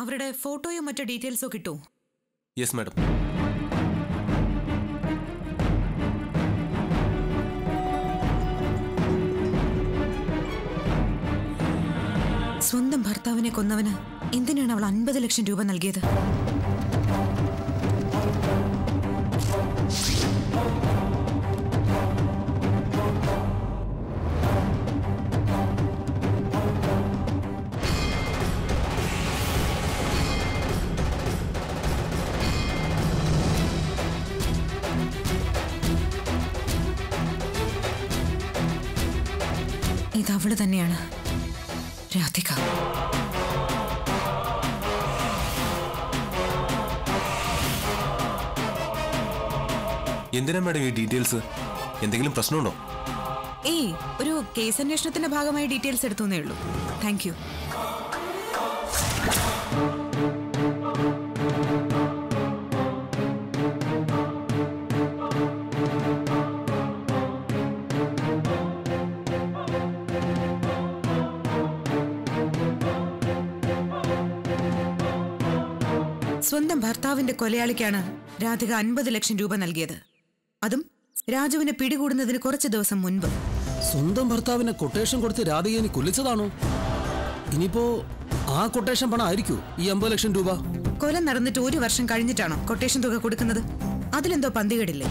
അവരുടെ ഫോട്ടോയോ മറ്റോ ഡീറ്റെയിൽസോ കിട്ടുമോ യെസ് മാഡം സ്വന്തം ഭർത്താവിനെ കൊന്നവന് എന്തിനാണ് അവൾ അൻപത് ലക്ഷം രൂപ നൽകിയത് ഇത് അവള് തന്നെയാണ് രാധിക എന്തിനാ മാഡം ഈ ഡീറ്റെയിൽസ് എന്തെങ്കിലും പ്രശ്നമുണ്ടോ ഏയ് ഒരു കേസ് അന്വേഷണത്തിന്റെ ഭാഗമായി ഡീറ്റെയിൽസ് എടുത്തുന്നേ ഉള്ളൂ താങ്ക് യു സ്വന്തം ഭർത്താവിന്റെ കൊലയാളിക്കാണ് രാധിക അൻപത് ലക്ഷം രൂപ നൽകിയത് അതും രാജുവിനെ പിടികൂടുന്നതിന് കുറച്ച് ദിവസം മുൻപ് സ്വന്തം ഭർത്താവിനെ കൊട്ടേഷൻ കൊടുത്ത് രാധികയെ കൊല്ലിച്ചതാണോ ഇനിയിപ്പോ ആ കൊട്ടേഷൻ പണം ആയിരിക്കൂ ഈ അമ്പത് ലക്ഷം രൂപ കൊല നടന്നിട്ട് ഒരു വർഷം കഴിഞ്ഞിട്ടാണോ കൊട്ടേഷൻ തുക കൊടുക്കുന്നത് അതിലെന്തോ പന്തികേടില്ലേ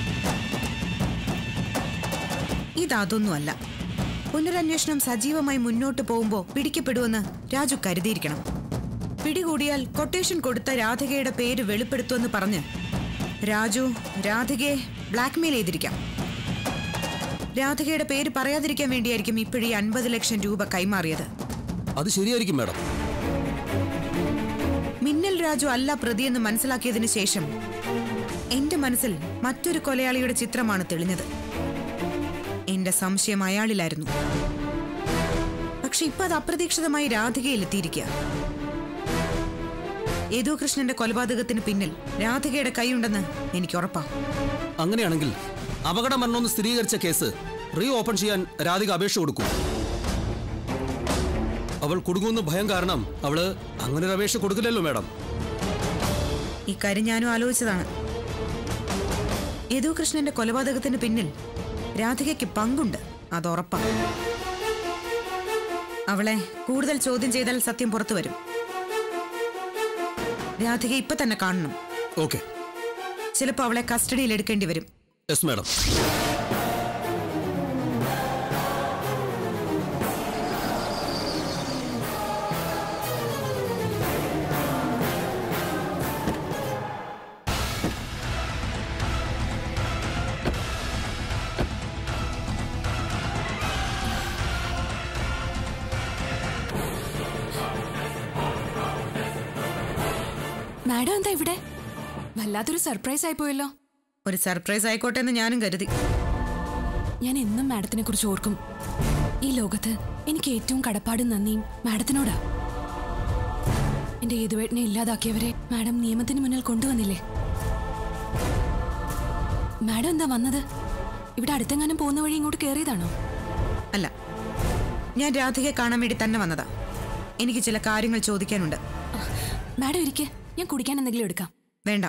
ഇതൊന്നുമല്ല പുനരന്വേഷണം സജീവമായി മുന്നോട്ട് പോകുമ്പോൾ പിടിക്കപ്പെടുമെന്ന് രാജു കരുതിയിരിക്കണം പിടികൂടിയാൽ കൊട്ടേഷൻ കൊടുത്ത രാധികയുടെ പേര് വെളിപ്പെടുത്തുമെന്ന് പറഞ്ഞ് രാജു രാധികയെ ബ്ലാക്ക്മെയിൽ ചെയ്തിരിക്കാം രാധികയുടെ പേര് പറയാതിരിക്കാൻ വേണ്ടിയായിരിക്കും ഇപ്പോഴീ അൻപത് ലക്ഷം രൂപ കൈമാറിയത് അത് ശരിയായിരിക്കും മാഡം മിന്നൽ രാജു അല്ല പ്രതിയെന്ന് മനസ്സിലാക്കിയതിനു ശേഷം എന്റെ മനസ്സിൽ മറ്റൊരു കൊലയാളിയുടെ ചിത്രമാണ് തെളിഞ്ഞത് എന്റെ സംശയം അയാളിലായിരുന്നു പക്ഷെ ഇപ്പൊ അത് അപ്രതീക്ഷിതമായി രാധികയിൽ എത്തിയിരിക്കുക യദു കൃഷ്ണന്റെ കൊലപാതകത്തിന് പിന്നിൽ രാധികയുടെ കൈയുണ്ടെന്ന് എനിക്ക് ഉറപ്പാ അങ്ങനെയാണെങ്കിൽ അപകട മരണമെന്ന് സ്ഥിരീകരിച്ച കേസ് റീ ഓപ്പൺ ചെയ്യാൻ രാധിക അപേക്ഷ കൊടുക്കും അവൾ കുടുങ്ങുന്ന ഭയം കാരണം അവള് അങ്ങനെ ഒരു അപേക്ഷ കൊടുക്കില്ലല്ലോ മാഡം ഇക്കാര്യം ഞാനും ആലോചിച്ചതാണ് യദു കൃഷ്ണന്റെ കൊലപാതകത്തിന് പിന്നിൽ രാധികയ്ക്ക് പങ്കുണ്ട് അത് ഉറപ്പാ അവളെ കൂടുതൽ ചോദ്യം ചെയ്താൽ സത്യം പുറത്തു വരും രാധിക ഇപ്പൊ തന്നെ കാണണം ഓക്കെ ചിലപ്പോൾ അവളെ കസ്റ്റഡിയിൽ എടുക്കേണ്ടി വരും യെസ് മാഡം മാഡം എന്താ ഇവിടെ വല്ലാത്തൊരു സർപ്രൈസ് ആയി പോയല്ലോ ഒരു സർപ്രൈസ് ആയിക്കോട്ടെ എന്ന് ഞാനും കരുതി ഞാൻ എന്നും മാഡത്തിനെ കുറിച്ച് ഓർക്കും ഈ ലോകത്ത് എനിക്ക് ഏറ്റവും കടപ്പാടും നന്ദിയും മാഡത്തിനോടാ എന്റെ ഏതുവേട്ടനെ ഇല്ലാതാക്കിയവരെ മാഡം നിയമത്തിന് മുന്നിൽ കൊണ്ടുവന്നില്ലേ മാഡം എന്താ വന്നത് ഇവിടെ അടുത്തെങ്ങാനും പോകുന്ന വഴി ഇങ്ങോട്ട് കയറിയതാണോ അല്ല ഞാൻ രാധികയെ കാണാൻ വേണ്ടി തന്നെ വന്നതാ എനിക്ക് ചില കാര്യങ്ങൾ ചോദിക്കാനുണ്ട് മാഡം ഇരിക്കെ ഞാൻ കുടിക്കാൻ എന്തെങ്കിലും എടുക്കാം വേണ്ട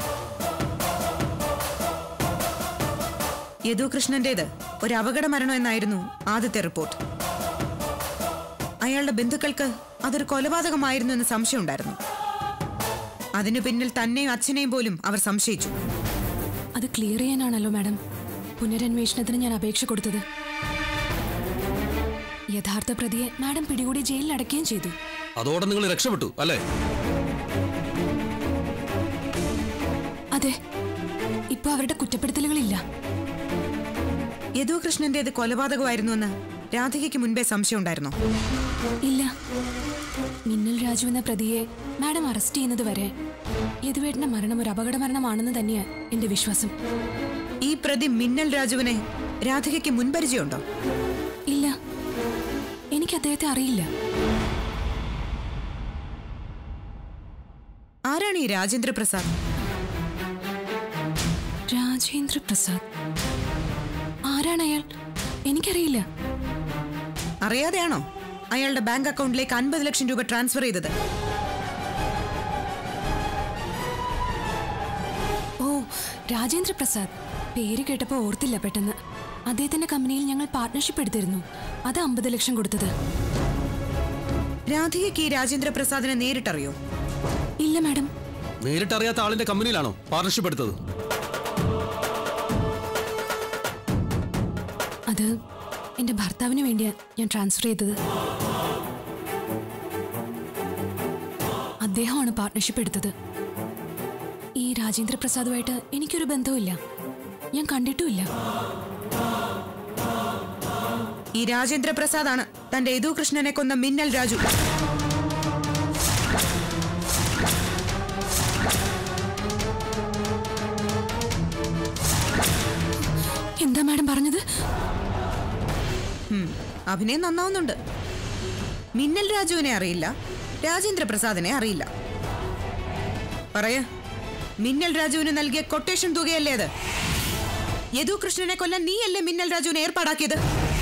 യദു കൃഷ്ണന്റേത് ഒരു അപകട മരണം എന്നായിരുന്നു ആദ്യത്തെ റിപ്പോർട്ട് അയാളുടെ ബന്ധുക്കൾക്ക് അതൊരു കൊലപാതകമായിരുന്നു എന്ന് സംശയമുണ്ടായിരുന്നു അതിനു പിന്നിൽ തന്നെയും അച്ഛനെയും പോലും അവർ സംശയിച്ചു അത് ക്ലിയർ ചെയ്യാനാണല്ലോ മാഡം പുനരന്വേഷണത്തിന് ഞാൻ അപേക്ഷ കൊടുത്തത് യഥാർത്ഥ പ്രതിയെ മാഡം പിടികൂടി ജയിലിൽ അടയ്ക്കുകയും ചെയ്തു അതോടെ നിങ്ങൾ രക്ഷപ്പെട്ടു അല്ലേ അതെ ഇപ്പൊ അവരുടെ കുറ്റപ്പെടുത്തലുകളില്ല യദു കൃഷ്ണന്റേത് കൊലപാതകമായിരുന്നുവെന്ന് രാധികയ്ക്ക് മുൻപേ സംശയമുണ്ടായിരുന്നോ ഇല്ല മിന്നൽ രാജു എന്ന പ്രതിയെ മാഡം അറസ്റ്റ് ചെയ്യുന്നത് വരെ യദുവേട്ടന്റെ മരണം ഒരു അപകട മരണമാണെന്ന് തന്നെയാ എന്റെ വിശ്വാസം ഈ പ്രതി മിന്നൽ രാജുവിനെ രാധികയ്ക്ക് മുൻപരിചയമുണ്ടോ ഇല്ല എനിക്ക് അദ്ദേഹത്തെ അറിയില്ല ആരാണ് ഈ രാജേന്ദ്ര പ്രസാദ് രാജേന്ദ്ര പ്രസാദ് ആരാണ് അയാൾ എനിക്കറിയില്ല അറിയാതെയാണോ അയാളുടെ ബാങ്ക് അക്കൗണ്ടിലേക്ക് അൻപത് ലക്ഷം രൂപ ട്രാൻസ്ഫർ ചെയ്തത് രാജേന്ദ്ര പ്രസാദ് പേര് കേട്ടപ്പോൾ ഓർത്തില്ല പെട്ടെന്ന് അദ്ദേഹത്തിന്റെ കമ്പനിയിൽ ഞങ്ങൾ പാർട്ട്ണർഷിപ്പ് എടുത്തിരുന്നു അത് അമ്പത് ലക്ഷം കൊടുത്തത് രാധികയ്ക്ക് ഈ രാജേന്ദ്ര പ്രസാദിനെ നേരിട്ടറിയോ ഇല്ല മാഡം നേരിട്ടറിയാത്ത ആളിന്റെ കമ്പനിയിലാണോ പാർട്ണർഷിപ്പ് എടുത്തത് അത് എന്റെ ഭർത്താവിന് വേണ്ടിയാ ഞാൻ ട്രാൻസ്ഫർ ചെയ്തത് അദ്ദേഹമാണ് പാർട്ട്ണർഷിപ്പ് എടുത്തത് ഈ രാജേന്ദ്ര പ്രസാദുമായിട്ട് എനിക്കൊരു ബന്ധവുമില്ല ഞാൻ കണ്ടിട്ടുമില്ല ഈ രാജേന്ദ്ര പ്രസാദാണ് തന്റെ യദു കൃഷ്ണനെ കൊന്ന മിന്നൽ രാജു എന്താ മാഡം പറഞ്ഞത് ഉം, അഭിനയം നന്നാവുന്നുണ്ട് മിന്നൽ രാജുവിനെ അറിയില്ല രാജേന്ദ്ര പ്രസാദിനെ അറിയില്ല പറയ മിന്നൽ രാജുവിന് നൽകിയ കൊട്ടേഷൻ തുകയല്ലേ അത് യദു കൃഷ്ണനെ കൊല്ലാൻ നീയല്ലേ മിന്നൽ രാജുവിനെ ഏർപ്പാടാക്കിയത്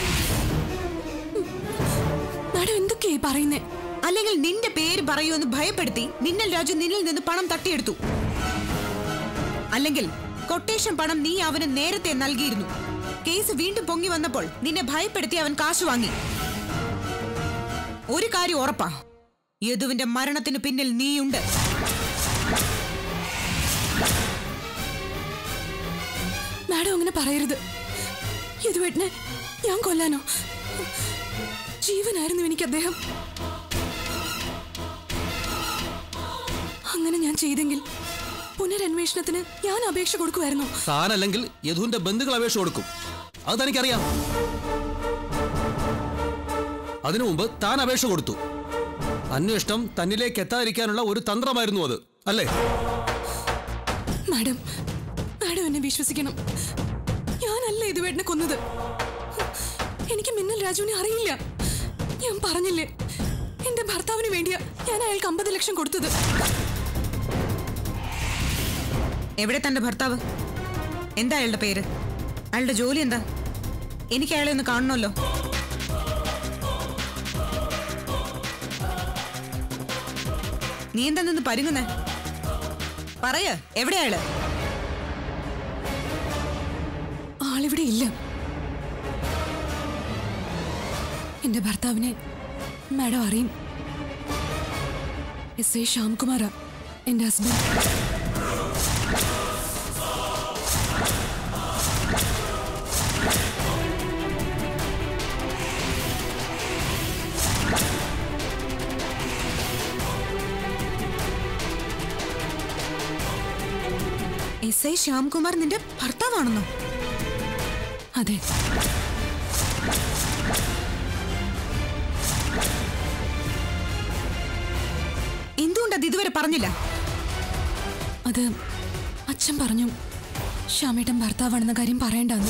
മാഡം എന്തൊക്കെയായി പറയുന്നേ അല്ലെങ്കിൽ നിന്റെ പേര് പറയൂന്ന് ഭയപ്പെടുത്തി മിന്നൽ രാജു നിന്നിൽ നിന്ന് പണം തട്ടിയെടുത്തു അല്ലെങ്കിൽ കൊട്ടേഷൻ പണം നീ അവന് നേരത്തെ നൽകിയിരുന്നു കേസ് വീണ്ടും പൊങ്ങി വന്നപ്പോൾ നിന്നെ ഭയപ്പെടുത്തി അവൻ കാശ് വാങ്ങി ഒരു കാര്യം ഉറപ്പാ യദുവിന്റെ മരണത്തിന് പിന്നിൽ നീയുണ്ട് മാഡം അങ്ങനെ പറയരുത് യദുവേട്ടനെ ഞാൻ കൊല്ലാനോ ജീവനായിരുന്നു എനിക്ക് അദ്ദേഹം അങ്ങനെ ഞാൻ ചെയ്തെങ്കിൽ പുനരന്വേഷണത്തിന് ഞാൻ അപേക്ഷ കൊടുക്കുമായിരുന്നു താനല്ലെങ്കിൽ യദുവിന്റെ ബന്ധുക്കൾ അപേക്ഷ കൊടുക്കും അത് തനിക്കറിയാം അതിനു മുമ്പ് താൻ അപേക്ഷ കൊടുത്തു അന്വേഷണം തന്നിലേക്ക് എത്താതിരിക്കാനുള്ള ഒരു തന്ത്രമായിരുന്നു അത് അല്ലേ മാഡം മാഡം എന്നെ വിശ്വസിക്കണം ഞാനല്ല യദുവേട്ടനെ കൊന്നത് എനിക്ക് മിന്നൽ രാജുവിനെ അറിയില്ല ഞാൻ പറഞ്ഞില്ലേ എന്റെ ഭർത്താവിന് വേണ്ടിയാ ഞാൻ അയാൾക്ക് അമ്പത് ലക്ഷം കൊടുത്തത് എവിടെ തന്റെ ഭർത്താവ് എന്താ അയാളുടെ പേര് അയാളുടെ ജോലി എന്താ എനിക്ക് അയാളെ ഒന്ന് കാണണമല്ലോ നീ എന്താ നിന്ന് പരുങ്ങുന്നേ പറയ എവിടെ അയാള് ആളിവിടെ ഇല്ല എന്റെ ഭർത്താവിനെ മാഡം അറിയും എസ് ഐ ശ്യാംകുമാറാ എന്റെ ഹസ്ബൻഡ് എസ് ഐ ശ്യാംകുമാർ നിന്റെ ഭർത്താവാണെന്നോ അതെ എന്തുകൊണ്ട് അത് ഇതുവരെ പറഞ്ഞില്ല അത് അച്ഛൻ പറഞ്ഞു ശ്യാമേട്ടൻ ഭർത്താവാണെന്ന കാര്യം പറയണ്ടെന്ന്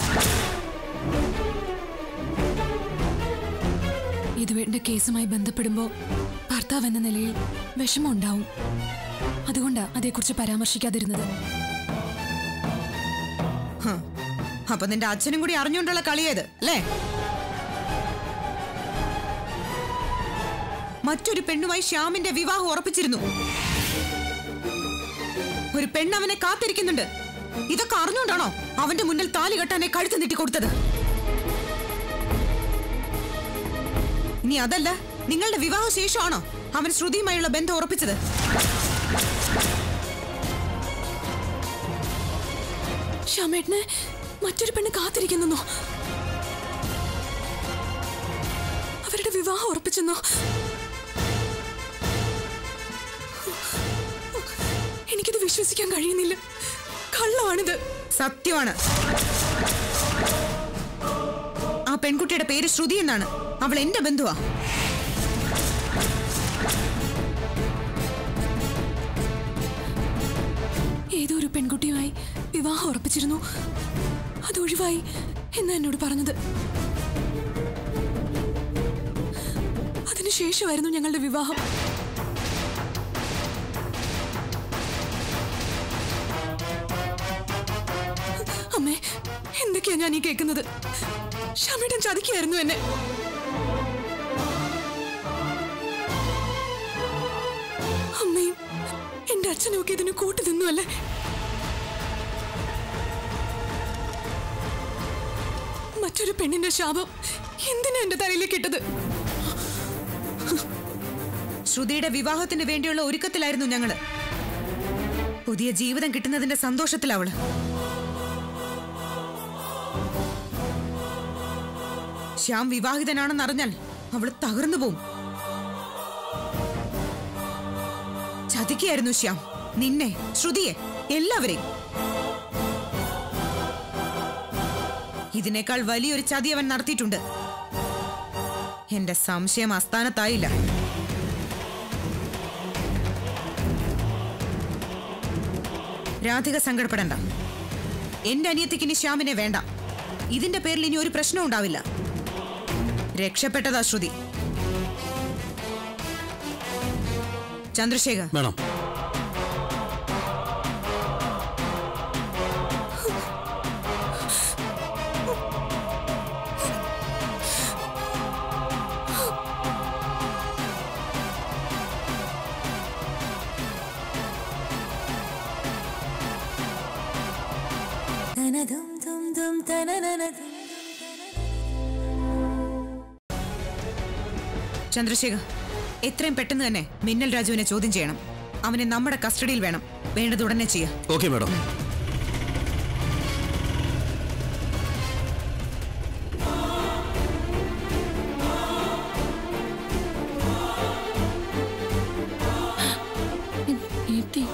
ഇതുവേണ്ട കേസുമായി ബന്ധപ്പെടുമ്പോൾ ഭർത്താവ് എന്ന നിലയിൽ വിഷമം ഉണ്ടാവും അതുകൊണ്ടാ അതേക്കുറിച്ച് പരാമർശിക്കാതിരുന്നത് ഹ, അപ്പൊ നിന്റെ അച്ഛനും കൂടി അറിഞ്ഞുകൊണ്ടുള്ള കളിയത് അല്ലേ മറ്റൊരു പെണ്ണുമായി ശ്യാമിന്റെ വിവാഹം ഉറപ്പിച്ചിരുന്നു ഒരു പെണ്ണവനെ കാത്തിരിക്കുന്നുണ്ട് ഇതൊക്കെ അറിഞ്ഞുകൊണ്ടാണോ അവന്റെ മുന്നിൽ താലി കെട്ടാനെ കഴുത്ത് നീട്ടി കൊടുത്തത് ഇനി അതല്ല നിങ്ങളുടെ വിവാഹ ശേഷമാണോ അവൻ ശ്രുതിയുമായുള്ള ബന്ധം ഉറപ്പിച്ചത് ശ്യാമേട്ടനെ മറ്റൊരു പെണ്ണ് കാത്തിരിക്കുന്നോ അവരുടെ വിവാഹം ഉറപ്പിച്ചെന്നോ എനിക്കിത് വിശ്വസിക്കാൻ കഴിയുന്നില്ല കള്ളമാണിത് സത്യമാണ് ആ പെൺകുട്ടിയുടെ പേര് ശ്രുതി എന്നാണ് അവൾ എന്റെ ബന്ധുവാ ഏതോ ഒരു പെൺകുട്ടിയുമായി വിവാഹം ഉറപ്പിച്ചിരുന്നു അത് ഒഴിവായി എന്നാ എന്നോട് പറഞ്ഞത് അതിനുശേഷമായിരുന്നു ഞങ്ങളുടെ വിവാഹം അമ്മേ എന്തൊക്കെയാ ഞാൻ ഈ കേൾക്കുന്നത് ഷമീട്ടൻ ചതിക്കായിരുന്നു എന്നെ അമ്മയും എന്റെ അച്ഛനും ഒക്കെ ഇതിന് കൂട്ടു നിന്നു അല്ലേ മറ്റൊരു പെണ്ണിന്റെ ശാപം എന്തിനാ എന്റെ തലയിലേക്ക് ഇട്ടത് ശ്രുതിയുടെ വിവാഹത്തിന് വേണ്ടിയുള്ള ഒരുക്കത്തിലായിരുന്നു ഞങ്ങള് പുതിയ ജീവിതം കിട്ടുന്നതിന്റെ സന്തോഷത്തിൽ അവള് ശ്യാം വിവാഹിതനാണെന്നറിഞ്ഞാൽ അവള് തകർന്നു പോവും ചതിക്കുകയായിരുന്നു ശ്യാം നിന്നെ ശ്രുതിയെ എല്ലാവരെയും ഇതിനേക്കാൾ വലിയൊരു ചതി അവൻ നടത്തിയിട്ടുണ്ട് എന്റെ സംശയം അസ്ഥാനത്തായില്ല രാധിക സങ്കടപ്പെടണ്ട എന്റെ അനിയത്തിക്ക് ഇനി ശ്യാമിനെ വേണ്ട ഇതിന്റെ പേരിൽ ഇനി ഒരു പ്രശ്നം ഉണ്ടാവില്ല രക്ഷപ്പെട്ടതാ ശ്രുതി ചന്ദ്രശേഖർ വേണം ചന്ദ്രശേഖർ എത്രയും പെട്ടെന്ന് തന്നെ മിന്നൽ രാജുവിനെ ചോദ്യം ചെയ്യണം അവനെ നമ്മുടെ കസ്റ്റഡിയിൽ വേണം വേണ്ടത് ഉടനെ ചെയ്യാം ഓക്കെ മാഡം എത്തി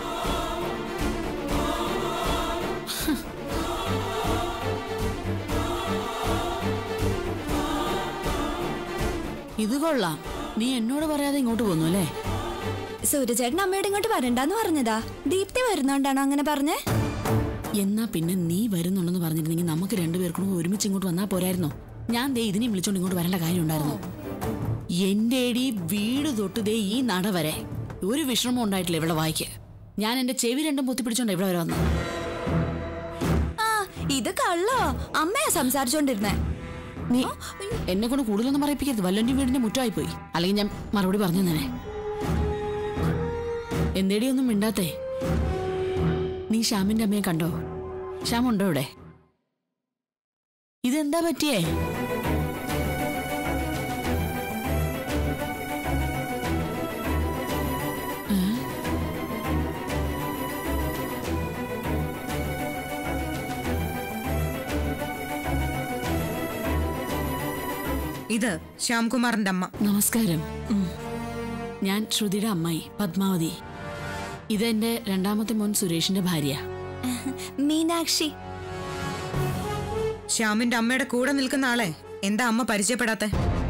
ഇത് കൊള്ളാം നീ എന്നോട് പറയാതെ ഇങ്ങോട്ട് പോന്നു അല്ലേ സൂര്യചേട്ടൻ അമ്മയോട് ഇങ്ങോട്ട് വരണ്ടെന്ന് പറഞ്ഞതാ ദീപ്തി വരുന്നോണ്ടാണോ അങ്ങനെ പറഞ്ഞേ എന്നാ പിന്നെ നീ വരുന്നുണ്ടെന്ന് പറഞ്ഞിരുന്നെങ്കിൽ നമുക്ക് രണ്ടുപേർക്കും കൂടെ ഒരുമിച്ച് ഇങ്ങോട്ട് വന്നാ പോരായിരുന്നോ ഞാൻ ദേ ഇതിനെ വിളിച്ചോണ്ട് ഇങ്ങോട്ട് വരേണ്ട കാര്യം ഉണ്ടായിരുന്നു എന്റെ എടി വീട് തൊട്ട് ദേ ഈ നട വരെ ഒരു വിഷമം ഉണ്ടായിട്ടില്ല ഇവിടെ വായിക്ക് ഞാൻ എന്റെ ചെവി രണ്ടും പൊത്തിപ്പിടിച്ചോണ്ട് ഇവിടെ വരെ വന്നു ആ ഇത് കള്ളോ അമ്മയാ സംസാരിച്ചോണ്ടിരുന്നേ നീ എന്നെ കൊണ്ട് കൂടുതലൊന്നും പറയിപ്പിക്കരുത് വല്ലൻ്റെ വീടിന്റെ മുറ്റമായി പോയി അല്ലെങ്കിൽ ഞാൻ മറുപടി പറഞ്ഞു തന്നെ എന്തേടി ഒന്നും മിണ്ടാത്തേ നീ ശ്യാമിന്റെ അമ്മയെ കണ്ടോ ശ്യാം ഉണ്ടോ ഇവിടെ ഇതെന്താ പറ്റിയേ ഏ? ഇത് ശ്യാംകുമാറിന്റെ അമ്മ നമസ്കാരം ഉം. ഞാൻ ശ്രുതിയുടെ അമ്മായി പത്മാവതി ഇതെന്റെ രണ്ടാമത്തെ മോൻ സുരേഷിന്റെ ഭാര്യ മീനാക്ഷി ശ്യാമിന്റെ അമ്മയുടെ കൂടെ നിൽക്കുന്ന ആളെ എന്താ അമ്മ പരിചയപ്പെടാത്തെ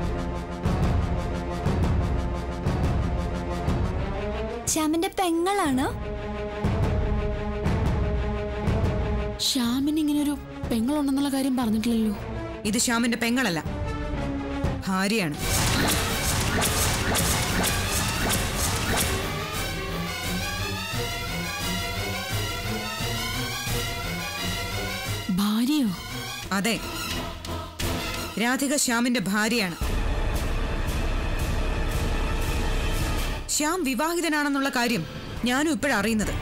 ശ്യാമിന്റെ പെങ്ങളാണോ ശ്യാമിന് ഇങ്ങനെ ഒരു പെങ്ങളുണ്ടെന്നുള്ള കാര്യം പറഞ്ഞിട്ടില്ലല്ലോ ഇത് ശ്യാമിന്റെ പെങ്ങളല്ല ഭാര്യയാണ് ഭാര്യയോ അതെ രാധിക ശ്യാമിന്റെ ഭാര്യയാണ് ശ്യാം വിവാഹിതനാണെന്നുള്ള കാര്യം ഞാനും ഇപ്പോഴറിയുന്നത്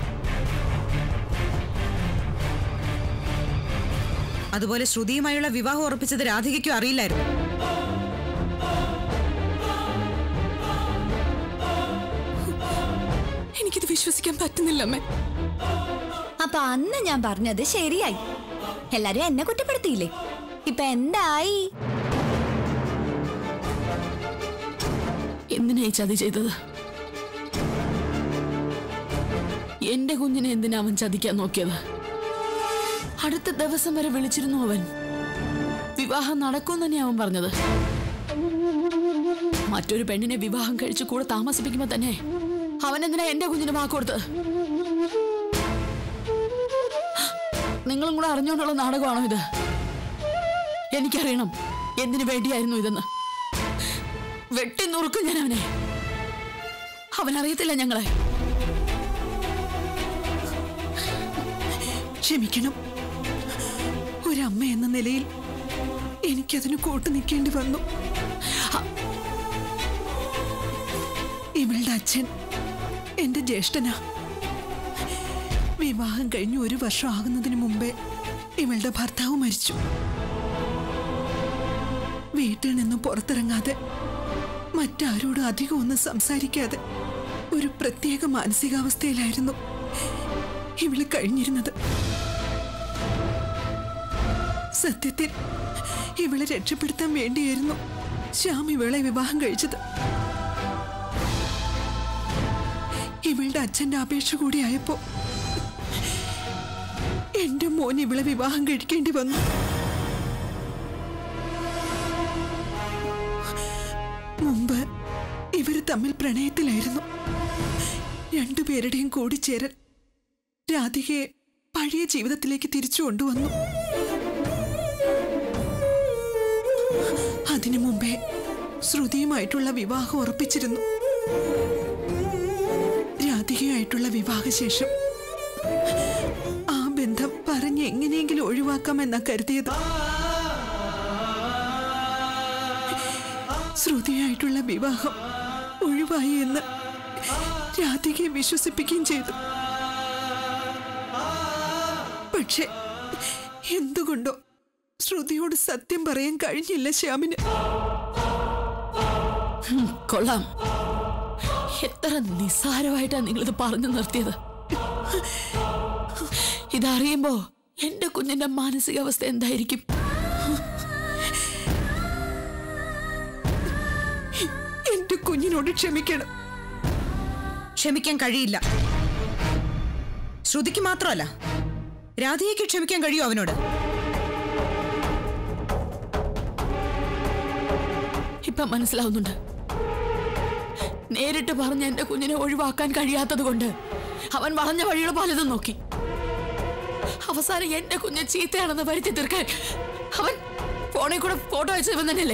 അതുപോലെ ശ്രുതിയുമായുള്ള വിവാഹം ഉറപ്പിച്ചത് രാധികയ്ക്കും അറിയില്ലായിരുന്നു എനിക്കിത് വിശ്വസിക്കാൻ പറ്റുന്നില്ല അമ്മേ അപ്പൊ അന്ന് ഞാൻ പറഞ്ഞത് ശരിയായി എല്ലാരും എന്നെ കുറ്റപ്പെടുത്തിയില്ലേ ഇപ്പൊ എന്തായി എന്തിനാ ഈ ചതി ചെയ്തത് എന്റെ കുഞ്ഞിനെ എന്തിനാ അവൻ ചതിക്കാൻ നോക്കിയത് അടുത്ത ദിവസം വരെ വിളിച്ചിരുന്നു അവൻ വിവാഹം നടക്കും തന്നെയാ അവൻ പറഞ്ഞത് മറ്റൊരു പെണ്ണിനെ വിവാഹം കഴിച്ച് കൂടെ താമസിപ്പിക്കുമ്പോ തന്നെ അവൻ എന്തിനാ എന്റെ കുഞ്ഞിന് വാക്കൊടുത്തത് നിങ്ങളും കൂടെ അറിഞ്ഞുകൊണ്ടുള്ള നാടകമാണോ ഇത് എനിക്കറിയണം എന്തിനു വേണ്ടിയായിരുന്നു ഇതെന്ന് വെട്ടി നുറുക്കും ഞാൻ അവനെ അവനറിയത്തില്ല ഞങ്ങളെ ക്ഷമിക്കണം ഒരമ്മ എന്ന നിലയിൽ എനിക്കതിന് കൂട്ടു നിൽക്കേണ്ടി വന്നു അ- ഇവളുടെ അച്ഛൻ എന്റെ ജ്യേഷ്ഠനാ വിവാഹം കഴിഞ്ഞ് ഒരു വർഷം ആകുന്നതിന് മുമ്പേ ഇവളുടെ ഭർത്താവ് മരിച്ചു വീട്ടിൽ നിന്നും പുറത്തിറങ്ങാതെ മറ്റാരോടും അധികം ഒന്നും സംസാരിക്കാതെ ഒരു പ്രത്യേക മാനസികാവസ്ഥയിലായിരുന്നു ഇവള് കഴിഞ്ഞിരുന്നത് സത്യത്തിൽ ഇവളെ രക്ഷപ്പെടുത്താൻ വേണ്ടിയായിരുന്നു ശ്യാം ഇവളെ വിവാഹം കഴിച്ചത് ഇവളുടെ അച്ഛന്റെ അപേക്ഷ കൂടി ആയപ്പോ എന്റെ മോൻ ഇവളെ വിവാഹം കഴിക്കേണ്ടി വന്നു മുമ്പ് ഇവര് തമ്മിൽ പ്രണയത്തിലായിരുന്നു രണ്ടുപേരുടെയും കൂടിച്ചേരൽ രാധികയെ പഴയ ജീവിതത്തിലേക്ക് തിരിച്ചു കൊണ്ടുവന്നു അതിനു മുമ്പേ ശ്രുതിയുമായിട്ടുള്ള വിവാഹം ഉറപ്പിച്ചിരുന്നു രാധികയായിട്ടുള്ള വിവാഹശേഷം ആ ബന്ധം പറഞ്ഞ് എങ്ങനെയെങ്കിലും ഒഴിവാക്കാമെന്നാ കരുതിയത് ശ്രുതിയായിട്ടുള്ള വിവാഹം ഒഴിവായി എന്ന് രാധികയെ വിശ്വസിപ്പിക്കുകയും ചെയ്തു പക്ഷെ എന്തുകൊണ്ടോ ശ്രുതിയോട് സത്യം പറയാൻ കഴിഞ്ഞില്ല ശ്യാമിന് കൊള്ളാം എത്ര നിസ്സാരമായിട്ടാ നിങ്ങളിത് പറഞ്ഞു നിർത്തിയത് ഇതറിയുമ്പോ എന്റെ കുഞ്ഞിന്റെ മാനസികാവസ്ഥ എന്തായിരിക്കും എന്റെ കുഞ്ഞിനോട് ക്ഷമിക്കണം ക്ഷമിക്കാൻ കഴിയില്ല ശ്രുതിക്ക് മാത്രമല്ല രാധികയ്ക്ക് ക്ഷമിക്കാൻ കഴിയുമോ അവനോട് ഇപ്പൊ മനസ്സിലാവുന്നുണ്ട് നേരിട്ട് പറഞ്ഞ എന്റെ കുഞ്ഞിനെ ഒഴിവാക്കാൻ കഴിയാത്തത് കൊണ്ട് അവൻ വളഞ്ഞ വഴികൾ പലതും നോക്കി അവസാനം എന്റെ കുഞ്ഞ് ചീത്തയാണെന്ന് വരുത്തി തീർക്കാൻ അവൻ ഫോണിൽ കൂടെ ഫോട്ടോ അയച്ചവൻ തന്നെയല്ലേ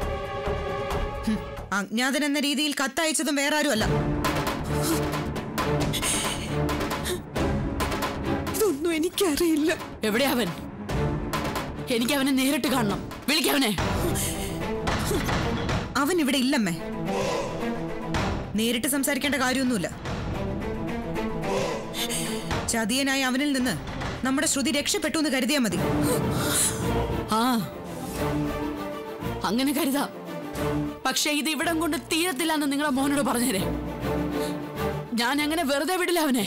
അജ്ഞാതൻ എന്ന രീതിയിൽ കത്തയച്ചതും വേറെ ആരുമല്ല ഇതൊന്നും എനിക്കറിയില്ല എവിടെ അവൻ എനിക്ക് അവനെ നേരിട്ട് കാണണം വിളിക്കവനെ അവൻ ഇവിടെ ഇല്ലമ്മേ നേരിട്ട് സംസാരിക്കേണ്ട കാര്യമൊന്നുമില്ല ചതിയനായ അവനിൽ നിന്ന് നമ്മുടെ ശ്രുതി രക്ഷപ്പെട്ടു എന്ന് കരുതിയാൽ മതി ആ അങ്ങനെ കരുതാം പക്ഷെ ഇത് ഇവിടം കൊണ്ട് തീരത്തില്ല എന്ന് നിങ്ങളെ മോനോട് പറഞ്ഞേരെ ഞാൻ അങ്ങനെ വെറുതെ വിടില്ല അവനെ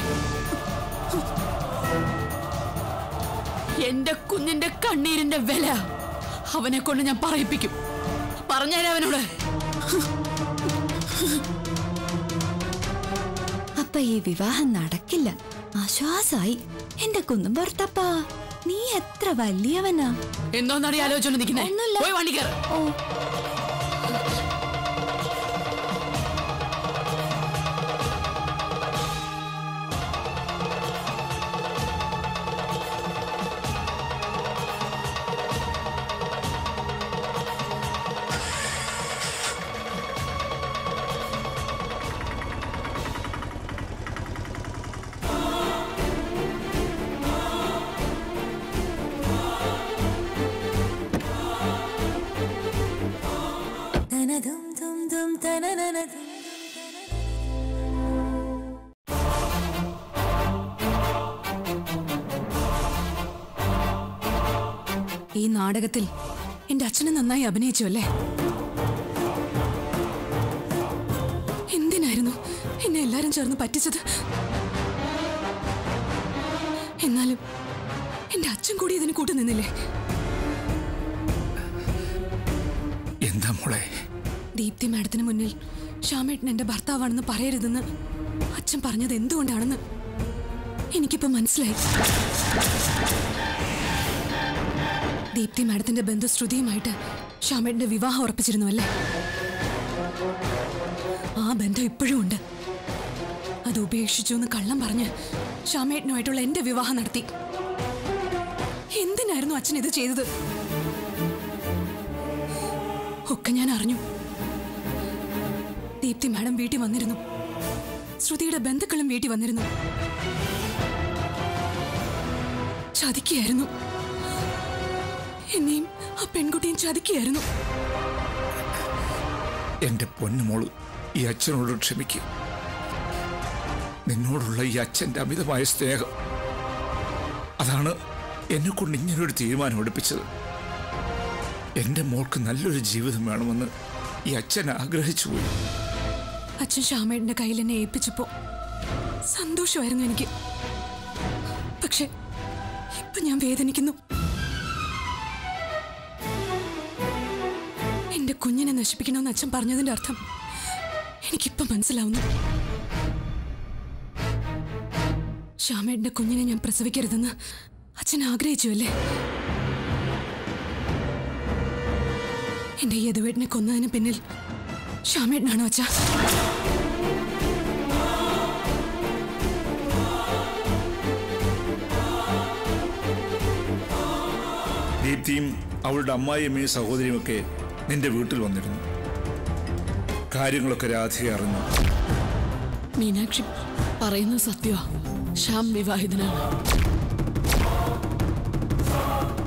എന്റെ കുഞ്ഞിന്റെ കണ്ണീരിന്റെ വില അവനെ കൊണ്ട് ഞാൻ പറയിപ്പിക്കും പറഞ്ഞേരെ അവനോട് അപ്പൊ ഈ വിവാഹം നടക്കില്ല ആശ്വാസായി എന്റെ കുന്നും പുറത്തപ്പാ നീ എത്ര വലിയവനാ എന്തോന്നടി ആലോചന നിൽക്കുന്നേ ഒന്നുമില്ല. പോയി വണ്ടി കയറ് ഓ ഈ നാടകത്തിൽ എന്റെ അച്ഛനെ നന്നായി അഭിനയിച്ചു അല്ലേ എന്തിനായിരുന്നു എന്നെ എല്ലാരും ചേർന്ന് പറ്റിച്ചത് എന്നാലും എന്റെ അച്ഛൻ കൂടി ഇതിന് കൂട്ടു നിന്നില്ലേ എന്താ മോളെ ദീപ്തി മാഡത്തിന് മുന്നിൽ ശ്യാമേട്ടൻ എന്റെ ഭർത്താവാണെന്ന് പറയരുതെന്ന് അച്ഛൻ പറഞ്ഞത് എന്തുകൊണ്ടാണെന്ന് എനിക്കിപ്പോ മനസ്സിലായി ദീപ്തി മാഡത്തിന്റെ ബന്ധു ശ്രുതിയുമായിട്ട് ശ്യാമേട്ടന്റെ വിവാഹം ഉറപ്പിച്ചിരുന്നു അല്ലേ ആ ബന്ധം ഇപ്പോഴും ഉണ്ട് അത് ഉപേക്ഷിച്ചു എന്ന് കള്ളം പറഞ്ഞ് ശ്യാമേട്ടനുമായിട്ടുള്ള എന്റെ വിവാഹം നടത്തി എന്തിനായിരുന്നു അച്ഛൻ ഇത് ചെയ്തത് ഒക്കെ ഞാൻ അറിഞ്ഞു ദീപ്തി മാഡം വീട്ടിൽ വന്നിരുന്നു ശ്രുതിയുടെ ബന്ധുക്കളും വീട്ടിൽ വന്നിരുന്നു ചതിക്കുകയായിരുന്നു എന്നെയും ആ പെൺകുട്ടിയും ചതിക്കുകയായിരുന്നു എന്റെ പൊന്നുമോള് ഈ അച്ഛനോട് ക്ഷമിക്കുക നിന്നോടുള്ള ഈ അച്ഛന്റെ അമിതമായ സ്നേഹം അതാണ് എന്നെ കൊണ്ട് ഇങ്ങനൊരു തീരുമാനം എടുപ്പിച്ചത് എൻ്റെ മോൾക്ക് നല്ലൊരു ജീവിതം വേണമെന്ന് ഈ അച്ഛൻ ആഗ്രഹിച്ചു പോയി അച്ഛൻ ശ്യാമേട്ടന്റെ കയ്യിൽ എന്നെ ഏൽപ്പിച്ചപ്പോ സന്തോഷമായിരുന്നു എനിക്ക് പക്ഷെ ഇപ്പൊ ഞാൻ വേദനിക്കുന്നു എന്റെ കുഞ്ഞിനെ നശിപ്പിക്കണമെന്ന് അച്ഛൻ പറഞ്ഞതിന്റെ അർത്ഥം എനിക്കിപ്പൊ മനസ്സിലാവുന്നു ശ്യാമേട്ടന്റെ കുഞ്ഞിനെ ഞാൻ പ്രസവിക്കരുതെന്ന് അച്ഛൻ ആഗ്രഹിച്ചു അല്ലേ എന്റെ യദുവേട്ടനെ കൊന്നതിന് പിന്നിൽ ശ്യാമേട്ടനാണോ അച്ഛാ ദീപ്തിയും അവളുടെ അമ്മായിയമ്മയും സഹോദരിയുമൊക്കെ നിന്റെ വീട്ടിൽ വന്നിരുന്നു കാര്യങ്ങളൊക്കെ രാധിക അറിഞ്ഞു മീനാക്ഷി പറയുന്നത് സത്യമാ ശ്യാം വിവാഹിതനാണ്